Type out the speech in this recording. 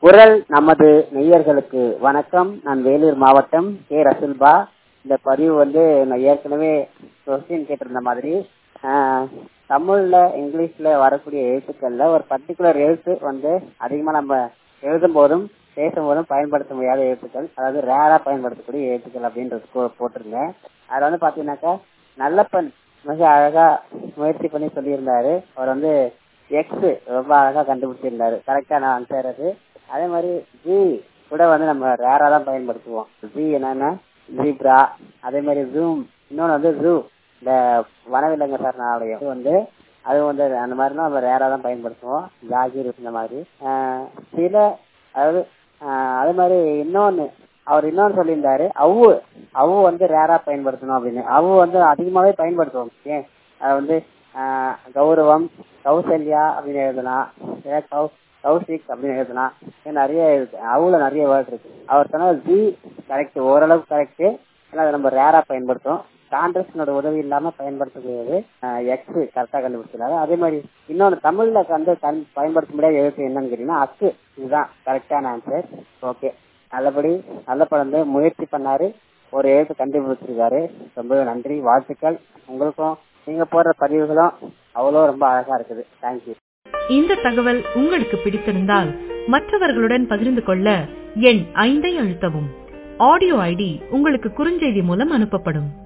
குரல் நமது நேயர்களுக்கு வணக்கம் நான் வேலூர் மாவட்டம் கே ரசுல்பா இந்த பதிவு வந்து நான் ஏற்கனவே கொஸ்டின் கேட்டிருந்த மாதிரி ஆஹ், தமிழ்ல இங்கிலீஷ்ல வரக்கூடிய எழுத்துக்கள்ல ஒரு பர்டிகுலர் எழுத்து வந்து அதிகமா நம்ம எழுதும் போதும் பேசும்போதும் பயன்படுத்த முடியாத எழுத்துக்கள் அதாவது ரேரா பயன்படுத்தக்கூடிய எழுத்துக்கள் அப்படின்றது போ- போட்டிருந்தேன் அதுல வந்து பாத்தீங்கன்னாக்கா நல்லப்பன் மிக அழகா முயற்சி பண்ணி சொல்லியிருந்தாரு அவர் வந்து எக்ஸ் ரொம்ப அழகா கண்டுபிடிச்சிருந்தாரு கரெக்டான ஆன்சர் அது அதே மாதிரி ஜி கூட வந்து நம்ம ரேரா தான் பயன்படுத்துவோம் ஜி என்னன்னா ஜீப்ரா அதே மாதிரி ஜூம் இன்னொன்னு வந்து ஜூ இந்த வனவிலங்கு சரணாலயம் இது வந்து அது வந்து அந்த மாதிரிலாம் நம்ம ரேரா தான் பயன்படுத்துவோம் ஜாகிர் இந்த மாதிரி ஆஹ் சில அதாவது ஆஹ் அதே மாதிரி இன்னொன்னு அவர் இன்னொன்னு சொல்லியிருந்தாரு அவ்வு அவ்வு வந்து ரேரா பயன்படுத்தணும் அப்படின்னு அவ்வு வந்து அதிகமாவே பயன்படுத்துவோம் ஏன் அது வந்து ஆஹ் கௌரவம் கௌசல்யா அப்படின்னு எழுதலாம் இல்ல கௌ கௌசிக் அப்படின்னு எழுதலாம் இன்னும் நிறைய இருக்கு அவுல நிறைய வேர்ட் இருக்கு அவர் சொன்ன ஜி கரெக்ட் ஓரளவுக்கு கரெக்ட் ஏன்னா அதை நம்ம ரேரா பயன்படுத்துறோம் கான்ட்ரஸ்டனோட உதவி இல்லாம பயன்படுத்தக்கூடியது எக்ஸ் கரெக்டா கண்டுபிடிச்சிருக்காரு அதே மாதிரி இன்னொன்னு தமிழ்ல வந்து கண்- பயன்படுத்த முடியாத எழுத்து என்னன்னு கேட்டீங்கன்னா அக்கு இதுதான் கரெக்டான ஆன்சர் ஓகே நல்லபடி நல்ல படம் முயற்சி பண்ணாரு ஒரு எழுத்து கண்டுபிடிச்சிருக்காரு ரொம்ப நன்றி வாழ்த்துக்கள் உங்களுக்கும் நீங்க போடுற பதிவுகளும் அவ்வளோ ரொம்ப அழகா இருக்குது தேங்க்யூ இந்த தகவல் உங்களுக்கு பிடித்திருந்தால் மற்றவர்களுடன் பகிர்ந்து கொள்ள எண் ஐந்தை அழுத்தவும் ஆடியோ ஐடி உங்களுக்கு குறுஞ்செய்தி மூலம் அனுப்பப்படும்